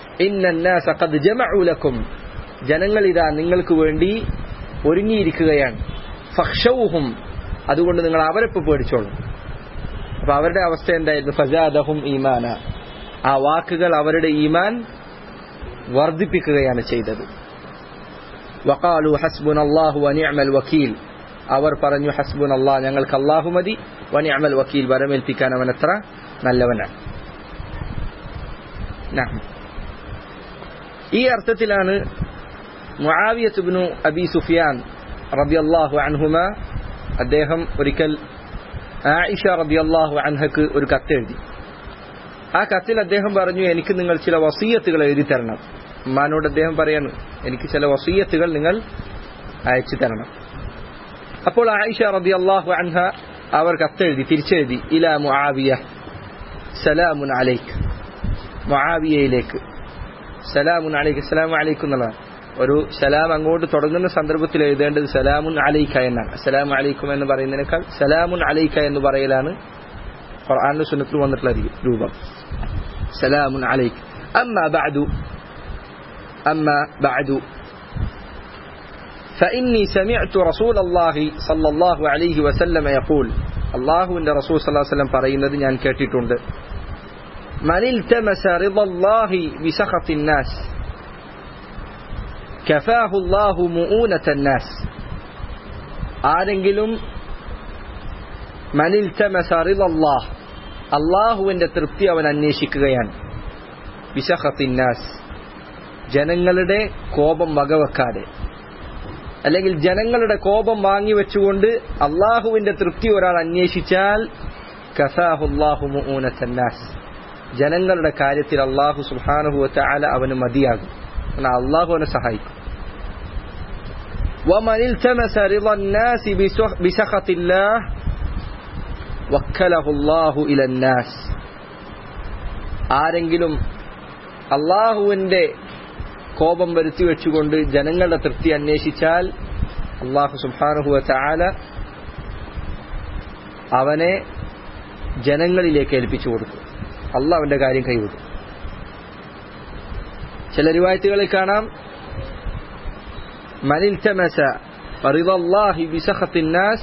ഇന്നക്കും ജനങ്ങൾ ഇതാ നിങ്ങൾക്ക് വേണ്ടി ഒരുങ്ങിയിരിക്കുകയാണ് ഫക്ഷൗഹും അതുകൊണ്ട് നിങ്ങൾ അവരെപ്പോ പേടിച്ചോളും അപ്പൊ അവരുടെ അവസ്ഥ എന്തായിരുന്നു ഫജാദഹും ഈമാന ആ വാക്കുകൾ അവരുടെ ഈമാൻ വർദ്ധിപ്പിക്കുകയാണ് ചെയ്തത് വഖാലു ഹസ്ബുൻ അള്ളാഹു വനിഅമൽ വക്കീൽ അവർ പറഞ്ഞു ഹസ്ബുൻ അള്ളാഹ് ഞങ്ങൾക്ക് അള്ളാഹു മതി വനിഅമൽ വക്കീൽ വരമേൽപ്പിക്കാൻ അവൻ എത്ര നല്ലവനാണ് ഈ അർത്ഥത്തിലാണ് മുആവിയത്തുബ്നു അബി സുഫിയാൻ റബിയല്ലാഹു അൻഹുമ അദ്ദേഹം ഒരിക്കൽ ആയിഷ റബിയല്ലാഹു അൻഹക്ക് ഒരു കത്തെഴുതി ആ കത്തിൽ അദ്ദേഹം പറഞ്ഞു എനിക്ക് നിങ്ങൾ ചില വസീയത്തുകൾ എഴുതി തരണം ഉമ്മാനോട് അദ്ദേഹം പറയാണ് എനിക്ക് ചില വസീയത്തുകൾ നിങ്ങൾ അയച്ചു തരണം അപ്പോൾ ആയിഷ റബി അള്ളാഹു അൻഹ അവർ കത്തെഴുതി തിരിച്ചെഴുതി ഇല മുആവിയ സലാമുൻ അലൈക്ക് മുആവിയയിലേക്ക് സലാമുൻ അലൈക്ക് സലാം അലൈക്കും എന്നുള്ളതാണ് ഒരു സലാം അങ്ങോട്ട് തുടങ്ങുന്ന സന്ദർഭത്തിൽ എഴുതേണ്ടത് സലാമുൻ അലൈക്ക എന്നാണ് സലാം അലൈക്കും എന്ന് പറയുന്നതിനേക്കാൾ സലാമുൻ അലൈക്ക എന്ന് പറയലാണ് ഖുർആാനിന്റെ സുന്നത്തിൽ വന്നിട്ടുള്ള രൂപം സലാമുൻ അലൈക്ക് അമ്മ ബഅദു അമ്മ ബഅദു فإني سمعت رسول الله صلى الله عليه وسلم يقول الله إن رسول صلى الله عليه وسلم പറയുന്നത് ഞാൻ കേട്ടിട്ടുണ്ട് من التمس رضا الله بسخط الناس كفاه الله مؤونة الناس ആരെങ്കിലും മനിൽ തമസ റിളല്ലാഹ് അള്ളാഹുവിന്റെ തൃപ്തി അവൻ അന്വേഷിക്കുകയാണ് ബിസഖത്തിന്നാസ് ജനങ്ങളുടെ കോപം വകവെക്കാതെ അല്ലെങ്കിൽ ജനങ്ങളുടെ കോപം വാങ്ങിവെച്ചുകൊണ്ട് അള്ളാഹുവിന്റെ തൃപ്തി ഒരാൾ അന്വേഷിച്ചാൽ കസാഹുല്ലാഹു മുഊനത്തന്നാസ് ജനങ്ങളുടെ കാര്യത്തിൽ അള്ളാഹു സുഹാനുഭവത്ത ആല അവന് മതിയാകും എന്നാൽ അള്ളാഹു അവനെ സഹായിക്കും ومن التمس رضا الناس بسخط الله وكله الله إلى الناس ആരെങ്കിലും അള്ളാഹുവിന്റെ കോപം വരുത്തി വെച്ചുകൊണ്ട് ജനങ്ങളുടെ തൃപ്തി അന്വേഷിച്ചാൽ അള്ളാഹു സുബാനുഹുവ ചാല അവനെ ജനങ്ങളിലേക്ക് ഏൽപ്പിച്ചു കൊടുക്കും അള്ളാഹ് അവന്റെ കാര്യം കൈവിടും ചില രൂപായത്തുകളിൽ കാണാം من التمس رضا الله بسخط الناس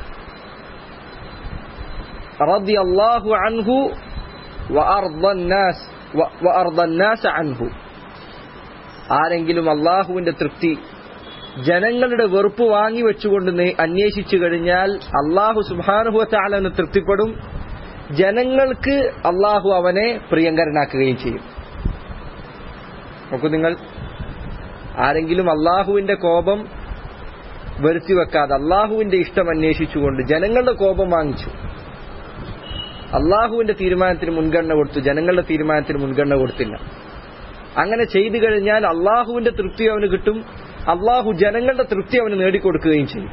رضي الله عنه وأرضى الناس وأرضى الناس عنه ആരെങ്കിലും അള്ളാഹുവിന്റെ തൃപ്തി ജനങ്ങളുടെ വെറുപ്പ് വാങ്ങി വെച്ചുകൊണ്ട് അന്വേഷിച്ചു കഴിഞ്ഞാൽ അള്ളാഹു സുബാനുഭവത്താലവന് തൃപ്തിപ്പെടും ജനങ്ങൾക്ക് അള്ളാഹു അവനെ പ്രിയങ്കരനാക്കുകയും ചെയ്യും നോക്കൂ നിങ്ങൾ ആരെങ്കിലും അള്ളാഹുവിന്റെ കോപം വരുത്തി വെക്കാതെ അള്ളാഹുവിന്റെ ഇഷ്ടം അന്വേഷിച്ചുകൊണ്ട് ജനങ്ങളുടെ കോപം വാങ്ങിച്ചു അള്ളാഹുവിന്റെ തീരുമാനത്തിന് മുൻഗണന കൊടുത്തു ജനങ്ങളുടെ തീരുമാനത്തിന് മുൻഗണന കൊടുത്തില്ല അങ്ങനെ ചെയ്തു കഴിഞ്ഞാൽ അള്ളാഹുവിന്റെ തൃപ്തി അവന് കിട്ടും അള്ളാഹു ജനങ്ങളുടെ തൃപ്തി അവന് നേടിക്കൊടുക്കുകയും ചെയ്യും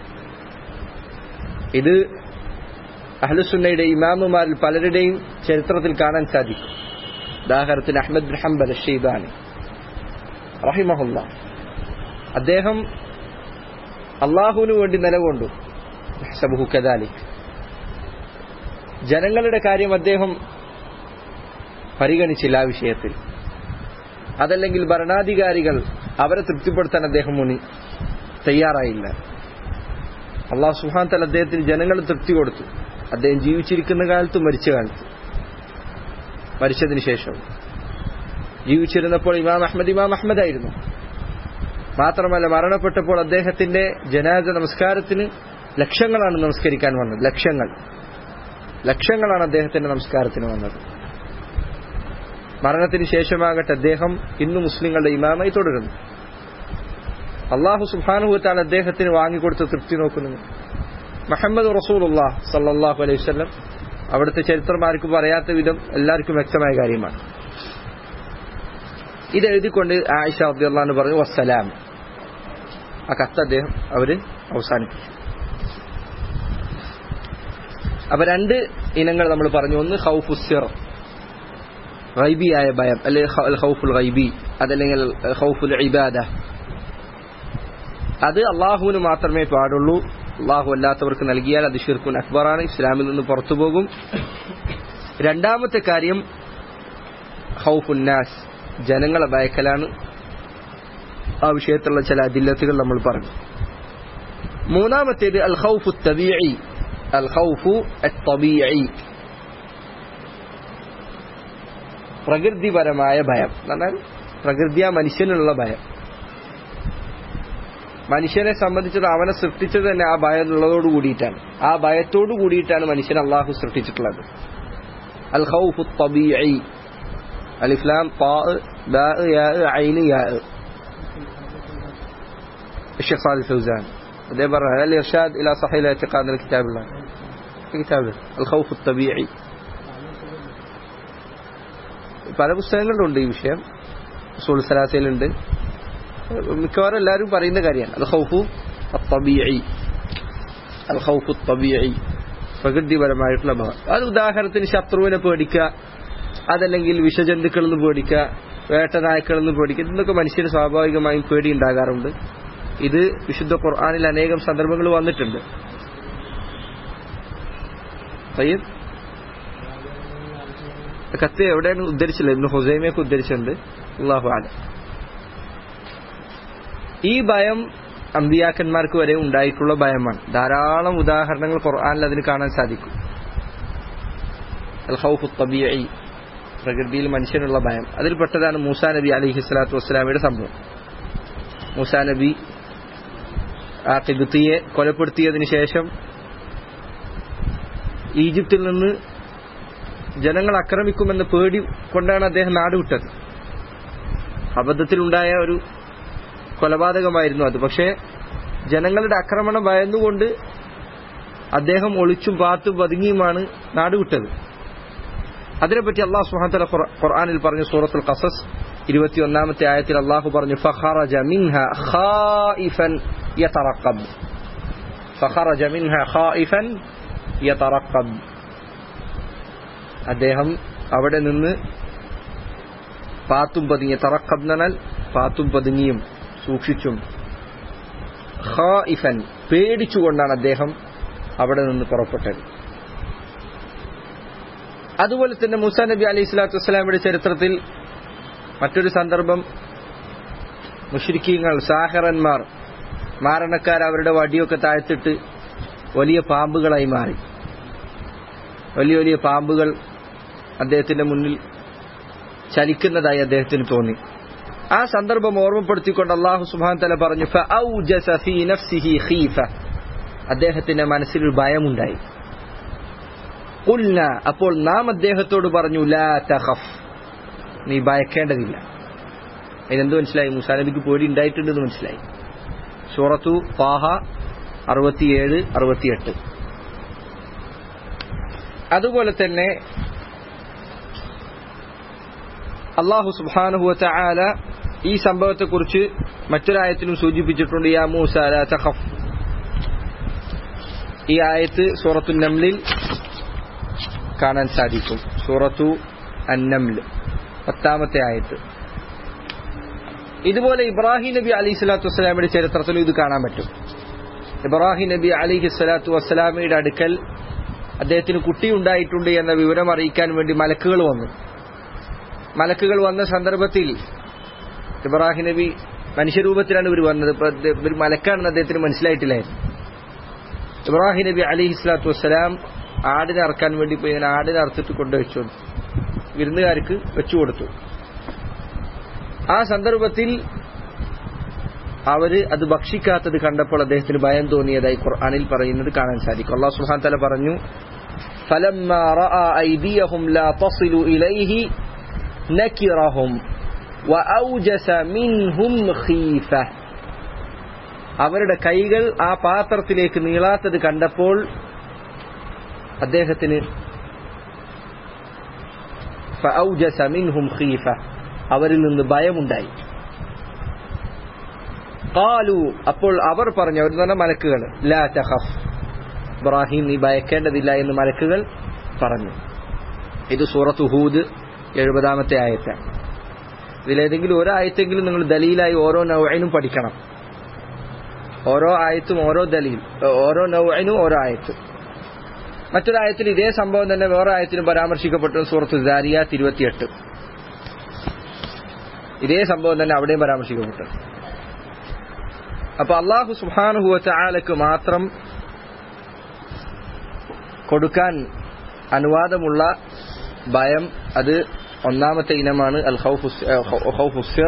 ഇത് അഹ്ലുസുന്നയുടെ ഇമാമുമാരിൽ പലരുടെയും ചരിത്രത്തിൽ കാണാൻ സാധിക്കും ഉദാഹരണത്തിന് അഹമ്മദ് ബിൻ ഹംബൽ ഷെയ്ബാനി റഹിമഹുല്ല അദ്ദേഹം അള്ളാഹുവിന് വേണ്ടി നിലകൊണ്ടു സബുഹു കദാലിക് ജനങ്ങളുടെ കാര്യം അദ്ദേഹം പരിഗണിച്ചില്ല ആ വിഷയത്തിൽ അതല്ലെങ്കിൽ ഭരണാധികാരികൾ അവരെ തൃപ്തിപ്പെടുത്താൻ അദ്ദേഹം മുനി തയ്യാറായില്ല അള്ളാഹു സുഹാൻ തല അദ്ദേഹത്തിന് ജനങ്ങൾ തൃപ്തി കൊടുത്തു അദ്ദേഹം ജീവിച്ചിരിക്കുന്ന കാലത്തും മരിച്ച കാലത്തും മരിച്ചതിന് ശേഷം ജീവിച്ചിരുന്നപ്പോൾ ഇമാം അഹമ്മദ് ഇമാം അഹമ്മദ് ആയിരുന്നു മാത്രമല്ല മരണപ്പെട്ടപ്പോൾ അദ്ദേഹത്തിന്റെ ജനാസ നമസ്കാരത്തിന് ലക്ഷങ്ങളാണ് നമസ്കരിക്കാൻ വന്നത് ലക്ഷങ്ങൾ ലക്ഷങ്ങളാണ് അദ്ദേഹത്തിന്റെ നമസ്കാരത്തിന് വന്നത് മരണത്തിന് ശേഷമാകട്ടെ അദ്ദേഹം ഇന്ന് മുസ്ലിങ്ങളുടെ ഇമാമായി തുടരുന്നു അള്ളാഹു സുബാനുഭൂത്താണ് അദ്ദേഹത്തിന് വാങ്ങിക്കൊടുത്ത തൃപ്തി നോക്കുന്നത് മുഹമ്മദ് റസൂലുള്ള സല്ലാഹു അലൈഹി വല്ലം അവിടുത്തെ ചരിത്രം ആർക്കും പറയാത്ത വിധം എല്ലാവർക്കും വ്യക്തമായ കാര്യമാണ് ഇത് എഴുതിക്കൊണ്ട് ആയിഷ അബ്ദുല്ലാന്ന് പറഞ്ഞു വസ്സലാം ആ കത്ത് അദ്ദേഹം അവര് അവസാനിപ്പിച്ചു അപ്പൊ രണ്ട് ഇനങ്ങൾ നമ്മൾ പറഞ്ഞു ഒന്ന് ഹൗഫുസിർ ഗൈബിയായ ഭയം അല്ലെങ്കിൽ ഹൗഫുൽ ഗൈബി അതല്ലെങ്കിൽ ഹൗഫുൽ ഇബാദ അത് അള്ളാഹുവിന് മാത്രമേ പാടുള്ളൂ അള്ളാഹു അല്ലാത്തവർക്ക് നൽകിയാൽ അത് ഷിർക്കുൻ അക്ബറാണ് ഇസ്ലാമിൽ നിന്ന് പുറത്തു പോകും രണ്ടാമത്തെ കാര്യം ഹൗഫുന്നാസ് ജനങ്ങളെ ഭയക്കലാണ് ആ വിഷയത്തിലുള്ള ചില അതില്ലത്തുകൾ നമ്മൾ പറഞ്ഞു മൂന്നാമത്തേത് അൽ ഹൗഫു തബീഇ അൽ ഹൗഫു തബീഇ പ്രകൃതിപരമായ ഭയം എന്നാൽ പ്രകൃതിയ മനുഷ്യനുള്ള ഭയം മനുഷ്യനെ സംബന്ധിച്ചത് അവനെ സൃഷ്ടിച്ചത് തന്നെ ആ ഭയം ഉള്ളതോട് കൂടിയിട്ടാണ് ആ ഭയത്തോട് കൂടിയിട്ടാണ് മനുഷ്യൻ അള്ളാഹു സൃഷ്ടിച്ചിട്ടുള്ളത് അൽ ഹൗഫു തബീഇ അലിഫ്ലാം باء ياء عين ياء الشيخ صالح الفوزان ده برا الإرشاد إلى صحيح الاعتقاد الكتاب الله كتاب الخوف الطبيعي പല പുസ്തകങ്ങളിലുണ്ട് ഈ വിഷയം സുൽ സലാസയിലുണ്ട് മിക്കവാറും എല്ലാവരും പറയുന്ന കാര്യമാണ് അൽ ഹൗഫു തബീഇ അൽ ഹൗഫു തബീഇ പ്രകൃതിപരമായിട്ടുള്ള ഭാവം അത് ഉദാഹരണത്തിന് ശത്രുവിനെ പേടിക്കുക അതല്ലെങ്കിൽ വിഷജന്തുക്കളിൽ നിന്ന് പേടിക്കുക വേട്ടനായ്ക്കളിൽ നിന്ന് പേടിക്കുക ഇതൊക്കെ മനുഷ്യന് സ്വാഭാവികമായും പേടി ഉണ്ടാകാറുണ്ട് ഇത് വിശുദ്ധ ഖുർആാനിൽ അനേകം സന്ദർഭങ്ങൾ വന്നിട്ടുണ്ട് കത്ത് എവിടെയാണ് ഉദ്ധരിച്ചില്ല ഇന്ന് ഹുസൈമയൊക്കെ ഉദ്ധരിച്ചിട്ടുണ്ട് അള്ളാഹു ആല ഈ ഭയം അമ്പിയാക്കന്മാർക്ക് വരെ ഉണ്ടായിട്ടുള്ള ഭയമാണ് ധാരാളം ഉദാഹരണങ്ങൾ ഖുർആാനിൽ അതിന് കാണാൻ സാധിക്കും അൽ ഹൗഫു തബീഇ പ്രകൃതിയിൽ മനുഷ്യനുള്ള ഭയം അതിൽപ്പെട്ടതാണ് മൂസാ നബി അലിഹി സ്വലാത്തു വസ്സലാമയുടെ സംഭവം മൂസാ നബി ആ കിബുത്തിയെ കൊലപ്പെടുത്തിയതിനു ശേഷം ഈജിപ്തിൽ നിന്ന് ജനങ്ങൾ ആക്രമിക്കുമെന്ന് പേടി കൊണ്ടാണ് അദ്ദേഹം നാട് വിട്ടത് അബദ്ധത്തിലുണ്ടായ ഒരു കൊലപാതകമായിരുന്നു അത് പക്ഷേ ജനങ്ങളുടെ ആക്രമണം ഭയന്നുകൊണ്ട് അദ്ദേഹം ഒളിച്ചും പാത്തും പതുങ്ങിയുമാണ് നാടുവിട്ടത് അതിനെപ്പറ്റി അള്ളാഹു സുഹാത്തല ഖുർആാനിൽ പറഞ്ഞു സൂറത്തുൽ ഖസസ് ഇരുപത്തിയൊന്നാമത്തെ ആയത്തിൽ അള്ളാഹു പറഞ്ഞു ഫഖറജ മിൻഹ ഖായിഫൻ യതറഖബ് ഫഖറജ മിൻഹ ഖായിഫൻ യതറഖബ് അദ്ദേഹം അവിടെ നിന്ന് പാത്തും പതുങ്ങിയ തറക്കബ് എന്നാൽ പാത്തും പതുങ്ങിയും സൂക്ഷിച്ചും ഖായിഫൻ പേടിച്ചുകൊണ്ടാണ് അദ്ദേഹം അവിടെ നിന്ന് പുറപ്പെട്ടത് അതുപോലെ തന്നെ മുസ നബി അലൈഹി സ്വലാത്തു വസ്സലാമിയുടെ ചരിത്രത്തിൽ മറ്റൊരു സന്ദർഭം മുഷ്രിക്കീങ്ങൾ സാഹറന്മാർ മാരണക്കാർ അവരുടെ വടിയൊക്കെ താഴ്ത്തിട്ട് വലിയ പാമ്പുകളായി മാറി വലിയ വലിയ പാമ്പുകൾ അദ്ദേഹത്തിന്റെ മുന്നിൽ ചലിക്കുന്നതായി അദ്ദേഹത്തിന് തോന്നി ആ സന്ദർഭം ഓർമ്മപ്പെടുത്തിക്കൊണ്ട് അള്ളാഹു സുബാൻ തല പറഞ്ഞു അദ്ദേഹത്തിന്റെ മനസ്സിലൊരു ഭയമുണ്ടായി ഉൽന അപ്പോൾ നാം അദ്ദേഹത്തോട് പറഞ്ഞു ലാ തഹഫ് നീ ഭയക്കേണ്ടതില്ല ഇതെന്ത് മനസ്സിലായി മുസാ നബിക്ക് പേടി ഉണ്ടായിട്ടുണ്ടെന്ന് മനസ്സിലായി സൂറത്തു പാഹ അറുപത്തിയേഴ് അറുപത്തിയെട്ട് അതുപോലെ തന്നെ അള്ളാഹു സുബാനുഹുവത്ത ആല ഈ സംഭവത്തെക്കുറിച്ച് മറ്റൊരായത്തിലും സൂചിപ്പിച്ചിട്ടുണ്ട് യാ മൂസ ലാ തഖഫ് ഈ ആയത്ത് സൂറത്തു നംലിൽ കാണാൻ സാധിക്കും സൂറത്തു അന്നംൽ പത്താമത്തെ ആയത്ത് ഇതുപോലെ ഇബ്രാഹിം നബി അലി സ്വലാത്തു വസ്സലാമിയുടെ ചരിത്രത്തിലും ഇത് കാണാൻ പറ്റും ഇബ്രാഹിം നബി അലിഹി സ്വലാത്തു വസ്സലാമയുടെ അടുക്കൽ അദ്ദേഹത്തിന് കുട്ടി ഉണ്ടായിട്ടുണ്ട് എന്ന വിവരം അറിയിക്കാൻ വേണ്ടി മലക്കുകൾ വന്നു മലക്കുകൾ വന്ന സന്ദർഭത്തിൽ ഇബ്രാഹിം നബി മനുഷ്യരൂപത്തിലാണ് ഇവർ വന്നത് ഇവർ മലക്കാണെന്ന് അദ്ദേഹത്തിന് മനസ്സിലായിട്ടില്ലായിരുന്നു ഇബ്രാഹിം നബി അലിഹി സ്വലാത്തു വസ്സലാം ആടിനെ അറക്കാൻ വേണ്ടി പോയി ഇങ്ങനെ ആടിനെ അറുത്തിട്ട് കൊണ്ടുവച്ചു വിരുന്നുകാർക്ക് വെച്ചു കൊടുത്തു ആ സന്ദർഭത്തിൽ അവര് അത് ഭക്ഷിക്കാത്തത് കണ്ടപ്പോൾ അദ്ദേഹത്തിന് ഭയം തോന്നിയതായി ഖുർആനിൽ പറയുന്നത് കാണാൻ സാധിക്കും അള്ളാഹു സുഹാൻ തല പറഞ്ഞു فلما رأى أيديهم لا تصل إليه نكرهم وأوجس منهم خيفة അവരുടെ കൈകൾ ആ പാത്രത്തിലേക്ക് നീളാത്തത് കണ്ടപ്പോൾ അദ്ദേഹത്തിന് فأوجس منهم خيفة അവരിൽ നിന്ന് ഭയമുണ്ടായി കാലു അപ്പോൾ അവർ പറഞ്ഞു അവർ പറഞ്ഞ മലക്കുകൾ ലാ തഹഫ് ഇബ്രാഹിം നീ ഭയക്കേണ്ടതില്ല എന്ന് മലക്കുകൾ പറഞ്ഞു ഇത് സൂറത്ത് ഹൂദ് എഴുപതാമത്തെ ആയത്താണ് ഇതിലേതെങ്കിലും ഒരു ആയത്തെങ്കിലും നിങ്ങൾ ദലീലായി ഓരോ നൗഅനും പഠിക്കണം ഓരോ ആയത്തും ഓരോ ദലീൽ ഓരോ നൗഅനും ഓരോ ആയത്ത് മറ്റൊരായത്തിൽ ഇതേ സംഭവം തന്നെ വേറെ ആയത്തിനും പരാമർശിക്കപ്പെട്ടു സൂറത്ത് ദാരിയാത്ത് ഇരുപത്തിയെട്ട് ഇതേ സംഭവം തന്നെ അവിടെയും പരാമർശിക്കപ്പെട്ടു അപ്പൊ അള്ളാഹു സുബാനുഹുവച്ച ആലക്ക് മാത്രം കൊടുക്കാൻ അനുവാദമുള്ള ഭയം അത് ഒന്നാമത്തെ ഇനമാണ് അൽ ഖൗഫുസിർ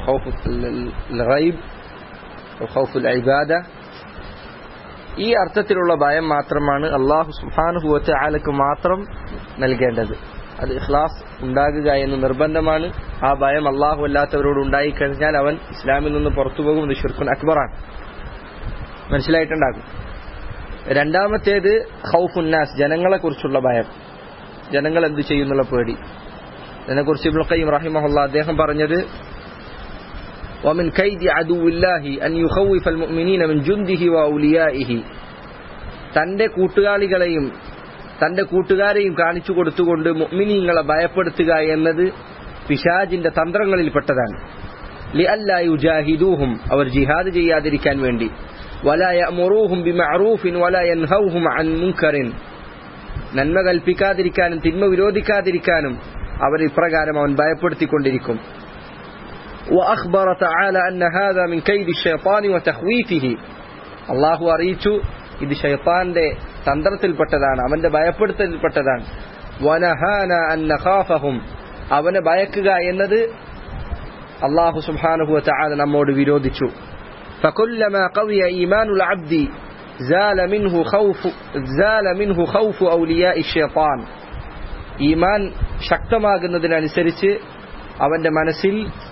ഈ അർത്ഥത്തിലുള്ള ഭയം മാത്രമാണ് അള്ളാഹു സുബാനുഹുവച്ച ആലക്ക് മാത്രം നൽകേണ്ടത് അത് ഇഖ്ലാസ് ഉണ്ടാകുക എന്ന് നിർബന്ധമാണ് ആ ഭയം അള്ളാഹു അല്ലാത്തവരോട് ഉണ്ടായിക്കഴിഞ്ഞാൽ അവൻ ഇസ്ലാമിൽ നിന്ന് പുറത്തു പോകും ഇത് ഷിർഖുൻ അക്ബറാണ് മനസ്സിലായിട്ടുണ്ടാകും രണ്ടാമത്തേത് ഹൗഫുന്നാസ് ജനങ്ങളെ കുറിച്ചുള്ള ഭയം ജനങ്ങൾ എന്ത് ചെയ്യുന്നുള്ള പേടി ഇതിനെക്കുറിച്ച് ഇബ്നുൽ ഖയ്യിം റഹിമഹുല്ല അദ്ദേഹം പറഞ്ഞത് ومن كيد عدو الله أن يخوف المؤمنين من جنده وأوليائه തന്റെ കൂട്ടുകാളികളെയും തന്റെ കൂട്ടുകാരെയും കാണിച്ചു കൊടുത്തുകൊണ്ട് മുഅ്മിനീങ്ങളെ ഭയപ്പെടുത്തുക എന്നത് പിശാജിന്റെ തന്ത്രങ്ങളിൽപ്പെട്ടതാണ് لئلا يجاهدوهم അവർ ജിഹാദ് ചെയ്യാതിരിക്കാൻ വേണ്ടി ولا يأمروهم بمعروف ولا ينهوهم عن منكر നന്മ കൽപ്പിക്കാതിരിക്കാനും തിന്മ വിരോധിക്കാതിരിക്കാനും അവർ ഇപ്രകാരം അവൻ ഭയപ്പെടുത്തിക്കൊണ്ടിരിക്കും وأخبر تعالى أن هذا من كيد الشيطان وتخويفه അള്ളാഹു അറിയിച്ചു ഇത് ഷൈത്താന്റെ തന്ത്രത്തിൽപ്പെട്ടതാണ് അവന്റെ ഭയപ്പെടുത്തലിൽപ്പെട്ടതാണ് വനഹാന അൻ നഖാഫഹും അവനെ ഭയക്കുക എന്നത് അള്ളാഹു സുബ്ഹാനഹു വതആല നമ്മോട് വിരോധിച്ചു فكلما قوي إيمان العبد زال منه خوف زال منه خوف أولياء الشيطان ഈമാൻ ശക്തമാകുന്നതിനനുസരിച്ച് അവന്റെ മനസ്സിൽ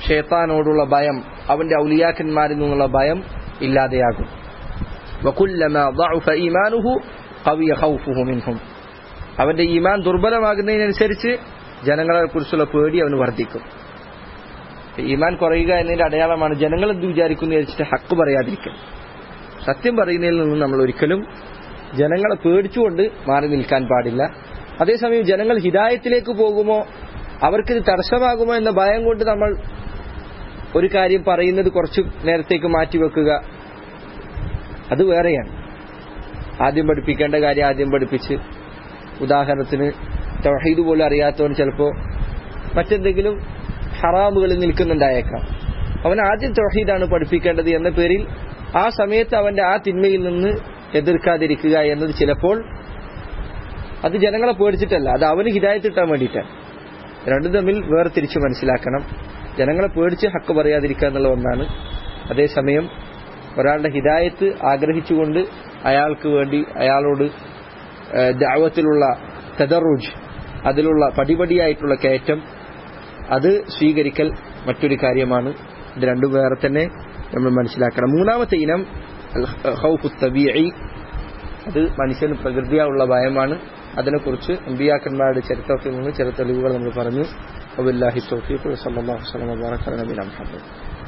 ഷേത്താനോടുള്ള ഭയം അവന്റെ ഔലിയാക്കന്മാരിൽ നിന്നുള്ള ഭയം ഇല്ലാതെയാകും وكلما ضعف إيمانه قوي خوفه منهم അവന്റെ ഈമാൻ ദുർബലമാകുന്നതിനനുസരിച്ച് ജനങ്ങളെ കുറിച്ചുള്ള പേടി അവന് വർദ്ധിക്കും ഈമാൻ കുറയുക എന്നതിന്റെ അടയാളമാണ് ജനങ്ങൾ എന്ത് വിചാരിക്കുന്നു വെച്ചിട്ട് ഹക്ക് പറയാതിരിക്കും സത്യം പറയുന്നതിൽ നിന്ന് നമ്മൾ ഒരിക്കലും ജനങ്ങളെ പേടിച്ചുകൊണ്ട് മാറി നിൽക്കാൻ പാടില്ല അതേസമയം ജനങ്ങൾ ഹിതായത്തിലേക്ക് പോകുമോ അവർക്കിത് തടസ്സമാകുമോ എന്ന ഭയം കൊണ്ട് നമ്മൾ ഒരു കാര്യം പറയുന്നത് കുറച്ച് നേരത്തേക്ക് മാറ്റിവെക്കുക അത് വേറെയാണ് ആദ്യം പഠിപ്പിക്കേണ്ട കാര്യം ആദ്യം പഠിപ്പിച്ച് ഉദാഹരണത്തിന് തൗഹീദ് പോലും അറിയാത്തവൻ ചിലപ്പോൾ മറ്റെന്തെങ്കിലും ഹറാമുകളിൽ നിൽക്കുന്നുണ്ടായേക്കാം അവൻ ആദ്യം തൗഹീദാണ് പഠിപ്പിക്കേണ്ടത് എന്ന പേരിൽ ആ സമയത്ത് അവന്റെ ആ തിന്മയിൽ നിന്ന് എതിർക്കാതിരിക്കുക എന്നത് ചിലപ്പോൾ അത് ജനങ്ങളെ പേടിച്ചിട്ടല്ല അത് അവന് ഹിതായത്ത് കിട്ടാൻ വേണ്ടിയിട്ടാണ് രണ്ടും തമ്മിൽ വേർതിരിച്ച് മനസ്സിലാക്കണം ജനങ്ങളെ പേടിച്ച് ഹക്ക് പറയാതിരിക്കുക എന്നുള്ള ഒന്നാണ് അതേസമയം ഒരാളുടെ ഹിതായത്ത് ആഗ്രഹിച്ചുകൊണ്ട് അയാൾക്ക് വേണ്ടി അയാളോട് ദാവത്തിലുള്ള തെദറുജ് അതിലുള്ള പടിപടിയായിട്ടുള്ള കയറ്റം അത് സ്വീകരിക്കൽ മറ്റൊരു കാര്യമാണ് ഇത് രണ്ടും വേറെ തന്നെ നമ്മൾ മനസ്സിലാക്കണം മൂന്നാമത്തെ ഇനം ഹൗഫു തബീഇ അത് മനുഷ്യന് പ്രകൃതിയായുള്ള ഭയമാണ് അതിനെക്കുറിച്ച് അമ്പിയാക്കന്മാരുടെ ചരിത്രത്തിൽ നിന്ന് ചില തെളിവുകൾ നമ്മൾ പറഞ്ഞു അബുല്ലാഹി തൗഫീഖ് സല്ലല്ലാഹു അലൈഹി വസല്ലം മുബാറക് നബിന മുഹമ്മദ്